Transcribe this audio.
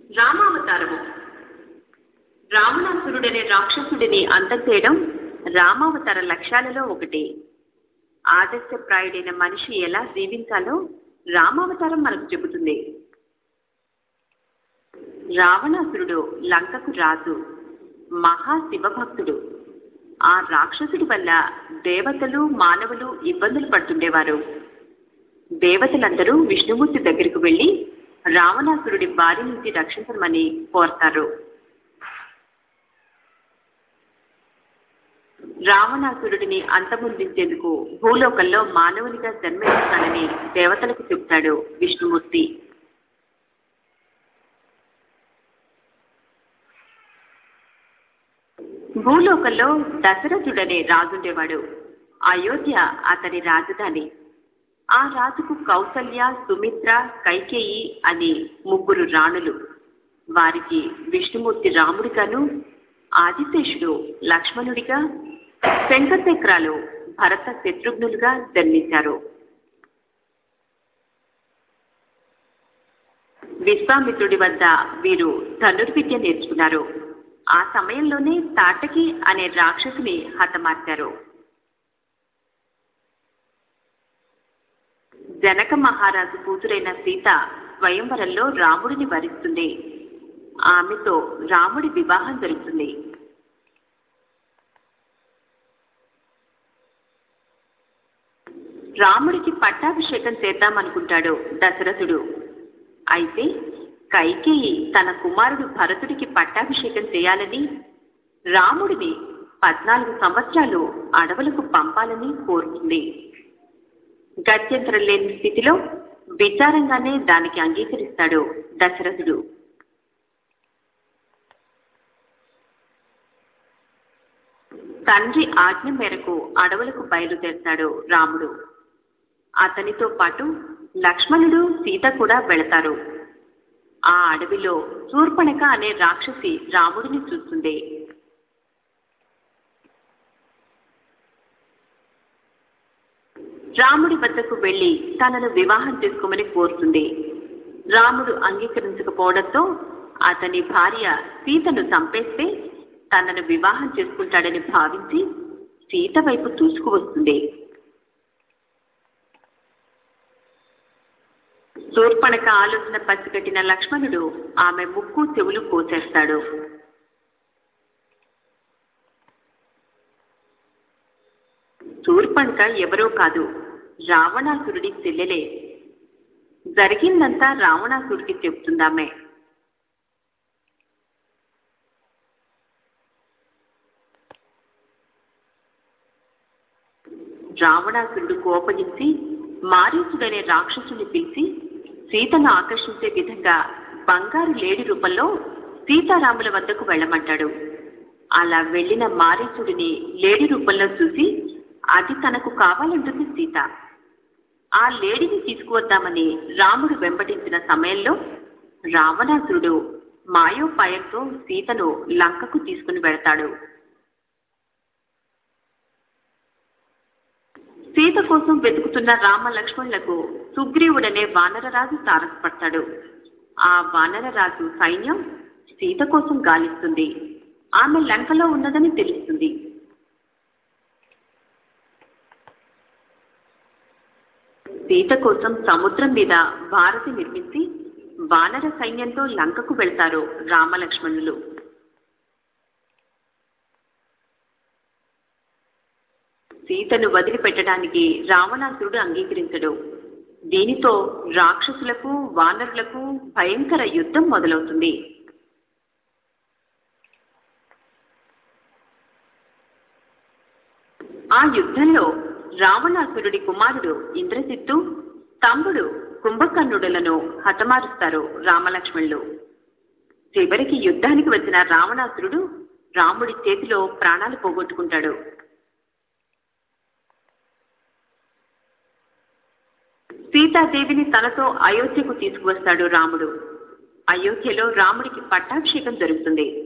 రామావతారము రావణాసురుడనే రాక్షసుడిని అంతం చేయడం రామావతార లక్ష్యాలలో ఒకటి ఆదర్శప్రాయుడైన మనిషి ఎలా జీవించాలో రామావతారం మనకు చెబుతుంది రావణాసురుడు లంకకు రాజు మహాశివభక్తుడు ఆ రాక్షసుడి వల్ల దేవతలు మానవులు ఇబ్బందులు పడుతుండేవారు దేవతలందరూ విష్ణుమూర్తి దగ్గరకు వెళ్లి రావణాసురుడి బారి నుంచి రక్షించమని కోరతారు రావణాసురుడిని అంతమొందించేందుకు భూలోకంలో మానవునిగా జన్మిస్తానని దేవతలకు చెప్తాడు విష్ణుమూర్తి భూలోకంలో దశరథుడనే రాజుండేవాడు అయోధ్య అతని రాజధాని ఆ రాజుకు కౌసల్య సుమిత్ర కైకేయి అని ముగ్గురు రాణులు వారికి విష్ణుమూర్తి రాముడిగాను ఆదిశేషుడు లక్ష్మణుడిగా శంఖచక్రాలు భరత శత్రుఘ్నులుగా జన్మించారు విశ్వామిత్రుడి వద్ద వీరు ధనుర్విద్య నేర్చుకున్నారు ఆ సమయంలోనే తాటకి అనే రాక్షసుని హతమార్చారు జనక మహారాజు కూతురైన సీత స్వయంవరంలో రాముడిని వరిస్తుంది ఆమెతో రాముడి వివాహం జరుగుతుంది రాముడికి పట్టాభిషేకం చేద్దామనుకుంటాడు దశరథుడు అయితే కైకేయి తన కుమారుడు భరతుడికి పట్టాభిషేకం చేయాలని రాముడిని పద్నాలుగు సంవత్సరాలు అడవులకు పంపాలని కోరుతుంది గత్యంతరం లేని స్థితిలో విచారంగానే దానికి అంగీకరిస్తాడు దశరథుడు తండ్రి ఆజ్ఞ మేరకు అడవులకు బయలుదేరతాడు రాముడు అతనితో పాటు లక్ష్మణుడు సీత కూడా వెళతారు ఆ అడవిలో శూర్పణక అనే రాక్షసి రాముడిని చూస్తుంది రాముడి వద్దకు వెళ్లి తనను వివాహం చేసుకోమని కోరుతుంది రాముడు అంగీకరించకపోవడంతో అతని భార్య సీతను చంపేస్తే తనను వివాహం చేసుకుంటాడని భావించి సీత వైపు దూసుకువస్తుంది శూర్పణక ఆలోచన పసిగట్టిన లక్ష్మణుడు ఆమె ముక్కు చెవులు కోసేస్తాడు శూర్పణక ఎవరో కాదు రావణాసురుడి చెల్లెలే జరిగిందంతా రావణాసురుడికి చెప్తుందామె రావణాసురుడు కోపగించి మారీచుడనే రాక్షసుని పిలిచి సీతను ఆకర్షించే విధంగా బంగారు లేడి రూపంలో సీతారాముల వద్దకు వెళ్ళమంటాడు అలా వెళ్ళిన మారీచుడిని లేడి రూపంలో చూసి అది తనకు కావాలంటుంది సీత ఆ లేడిని తీసుకువద్దామని రాముడు వెంబడించిన సమయంలో రావణాసురుడు మాయోపాయంతో సీతను లంకకు తీసుకుని వెళతాడు సీత కోసం వెతుకుతున్న రామ లక్ష్మణులకు సుగ్రీవుడనే వానరరాజు తారసపడతాడు ఆ వానరరాజు సైన్యం సీత కోసం గాలిస్తుంది ఆమె లంకలో ఉన్నదని తెలుస్తుంది సీత కోసం సముద్రం మీద భారతి నిర్మించి వానర సైన్యంతో లంకకు వెళ్తారు రామలక్ష్మణులు సీతను వదిలిపెట్టడానికి రావణాసురుడు అంగీకరించడు దీనితో రాక్షసులకు వానరులకు భయంకర యుద్ధం మొదలవుతుంది ఆ యుద్ధంలో రావణాసురుడి కుమారుడు ఇంద్రజిత్తు తమ్ముడు కుంభకర్ణుడులను హతమారుస్తారు రామలక్ష్మణులు చివరికి యుద్ధానికి వచ్చిన రావణాసురుడు రాముడి చేతిలో ప్రాణాలు పోగొట్టుకుంటాడు సీతాదేవిని తనతో అయోధ్యకు తీసుకువస్తాడు రాముడు అయోధ్యలో రాముడికి పట్టాభిషేకం జరుగుతుంది